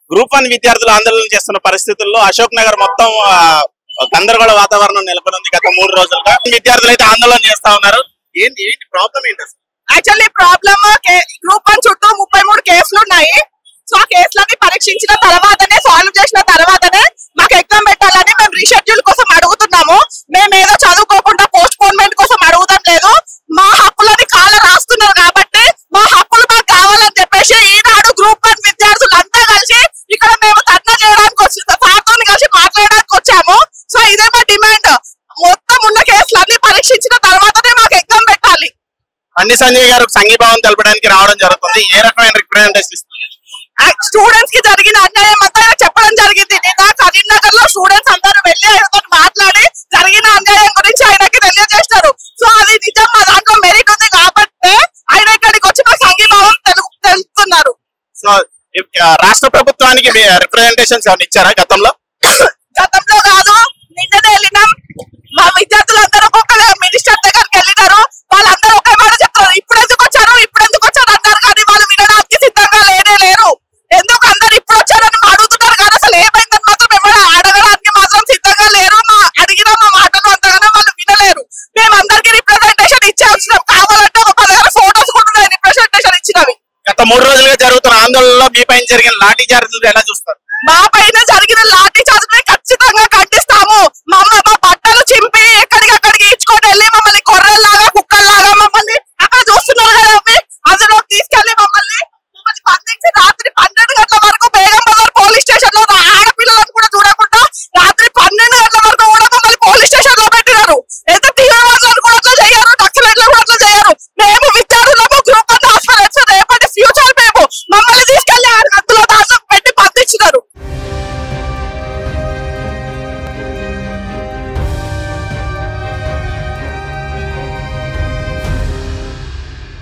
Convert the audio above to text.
group one విద్యార్థులు ఆందోళన చేస్తున్న పరిస్థితుల్లో అశోక్ నగర్ మొత్తం ఆ, గందరగోళ వాతావరణం నెలకొని ఉంది గత మూడు రోజులుగా విద్యార్థులు అయితే ఆందోళన చేస్తా ఉన్నారు ఏంటి ఏంటి ప్రాబ్లం ఏంటి అసలు యాక్చువల్లీ ప్రాబ్లమ్ గ్రూప్ వన్ చుట్టూ ముప్పై మూడు కేసులు ఉన్నాయి సో ఆ కేసులన్నీ పరీక్షించిన తర్వాతనే సాల్వ్ చేసిన తర్వాతనే మాకు ఎగ్జామ్ పెట్టాలని మేము రీషెడ్యూల్ కోసం అడుగుతున్నాము మేము ఏదో చదువుకోకుండా పోస్ట్ పోన్మెంట్ కోసం అడుగుతాం లేదు మా హక్కులని కాల రాస్తున్నారు కాబట్టి మా హక్కులు మాకు కావాలని చెప్పేసి ఈనాడు గ్రూప్ వన్ విద్యార్థులు అంతా కలిసి ఇక్కడ మేము ధర్నా చేయడానికి వచ్చి సార్తో కలిసి మాట్లాడడానికి వచ్చాము సో ఇదే మా డిమాండ్ మొత్తం ఉన్న కేసులన్నీ పరీక్షించిన తర్వాతనే మాకు ఎగ్జామ్ పెట్టాలి బండి సంజయ్ గారు సంఘీభావం తెలపడానికి రావడం జరుగుతుంది ఏ రకమైన రిప్రజెంటేషన్ ఇస్తుంది స్టూడెంట్స్ కి జరిగిన అన్యాయం అంతా ఆయన చెప్పడం జరిగింది నిన్న కరీంనగర్ లో స్టూడెంట్స్ అందరూ వెళ్ళి ఆయనతో మాట్లాడి జరిగిన అన్యాయం గురించి ఆయనకి తెలియజేస్తారు సో అది నిజం మా దాంట్లో మెరిట్ ఉంది కాబట్టి ఆయన ఇక్కడికి వచ్చి మా సంఘీభావం తెలు- తెలుపుతున్నారు సో ఇప్- ఆ, రాష్ట్ర ప్రభుత్వానికి రిప్రజెంటేషన్స్ ఏమైనా ఇచ్చారా గతంలో గతంలో కాదు నిన్ననే వెళ్ళినాం మా విద్యార్థులందరూ ఒక్కొక్క మినిస్టర్ దగ్గరికి వెళ్ళినారు వాళ్ళందరూ ఒకే మాట చెప్తారు ఇప్పుడు ఎందుకు వచ్చారు ఇప్పుడు ఎందుకు వచ్చారు అంటారు కానీ వాళ్ళు వినడానికి సిద్ధంగా లేనే లేరు ఎందుకు అందరు ఇప్పుడు వచ్చారని అడుగుతున్నారు కానీ అసలు ఏమైందని మాత్రం ఎవరు అడగడానికి మాత్రం సిద్ధంగా లేరు మా అడిగిన మా మాటలు అంతగానో వాళ్ళు వినలేరు మేము అందరికి రిప్రజెంటేషన్ ఇచ్చే వచ్చినాం కావాలంటే ఒక పదహారు ఫోటోస్ కూడా ఉన్నాయి రిప్రజెంటేషన్ ఇచ్చినవి గత మూడు రోజులుగా జరుగుతున్న ఆందోళనలో మీ పైన జరిగిన లాఠీ చార్జీలు ఎలా చూస్తారు మా పైన జరిగిన లాఠీ చార్జ్ని ఖచ్చితంగా ఖండిస్తాము మా